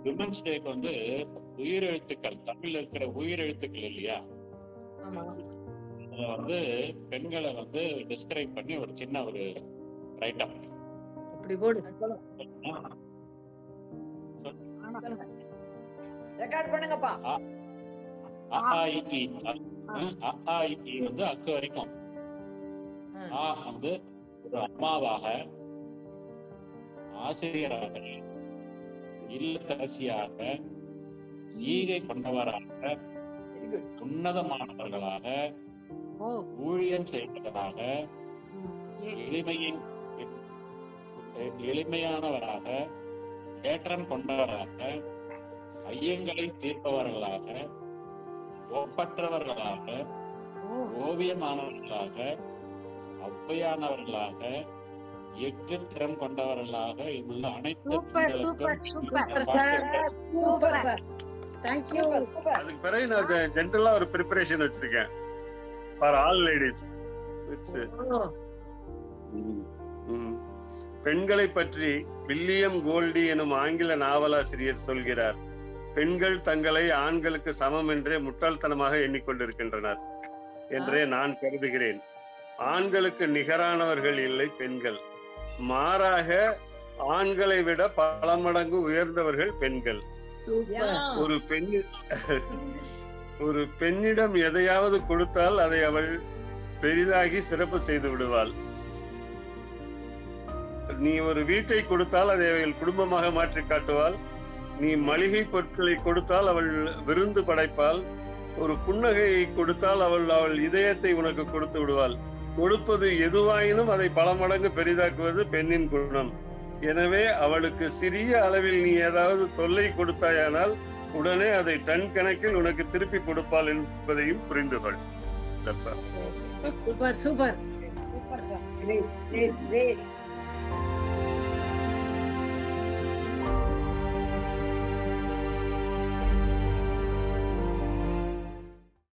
Women's டேக்கு வந்து உயிரெழுத்துக்கள் தமிழ்ல இருக்கிற உயிரெழுத்துக்கள் இல்லையா ஆமா அதுல வந்து பெண்களை வந்து டிஸ்கிரைப் பண்ணி ஒரு சின்ன ஒரு ரைட்டப் அப்படி போடு ரெக்கார்ட் பண்ணுங்கப்பா அ ஆ இ ஈ. அ ஆ இ ஈ வந்து அக்கு வரைக்கும் ஆ வந்து ஒரு அம்மாவாக ஆசிரியராக இல்லத்தரசியாக ஈகை கொண்டவராக உன்னதமானவர்களாக ஓ ஊழியம் செய்வதற்காக எளிமையை எளிமையானவராக ஏற்றம் கொண்டவராக ஐயங்களை தீர்ப்பவர்களாக ஒப்பற்றவர்களாக ஓ ஓவியமானவர்களாக ஔவையானவர்களாக எஃகு திறம் கொண்டவர்களாக உள்ள அனைத்து சூப்பர் பெண்களுக்கும் சூப்பர் இந்த சூப்பர் சார் வாழ்த்துக்கள். சூப்பர் சார் தேங்க்யூ அதுக்கு பிறகு நான் ஜென்ரலா ஒரு ப்ரிப்பரேஷன் வச்சிருக்கேன் ஃபார் ஆல் லேடிஸ் இட்ஸ் பெண்களை பற்றி வில்லியம் கோல்டி எனும் ஆங்கில நாவலாசிரியர் சொல்கிறார் பெண்கள் தங்களை ஆண்களுக்கு சமம் என்றே முட்டாள்தனமாக எண்ணிக்கொண்டிருக்கின்றனர் என்றே நான் கருதுகிறேன் ஆண்களுக்கு நிகரானவர்கள் இல்லை பெண்கள் மாறாக ஆண்களை விட பல மடங்கு உயர்ந்தவர்கள் பெண்கள் சூப்பர் ஒரு பெண் ஒரு பெண்ணிடம் எதையாவது கொடுத்தால் அதை அவள் பெரிதாகி சிறப்பு செய்து விடுவாள் நீ ஒரு வீட்டை கொடுத்தால் அதை அவள் குடும்பமாக மாற்றி காட்டுவாள் நீ மளிகை பொருட்களை கொடுத்தால் அவள் விருந்து படைப்பாள் ஒரு புன்னகையை கொடுத்தால் அவள் அவள் இதயத்தை உனக்கு கொடுத்து விடுவாள் கொடுப்பது எதுவாயினும் அதை பல மடங்கு பெரிதாக்குவது பெண்ணின் குணம் எனவே அவளுக்கு சிறிய அளவில் நீ ஏதாவது தொல்லை கொடுத்தாயானால் உடனே அதை டன் கணக்கில் உனக்கு திருப்பி கொடுப்பாள் என்பதையும் புரிந்து கொள் That's all. Super super Great, great.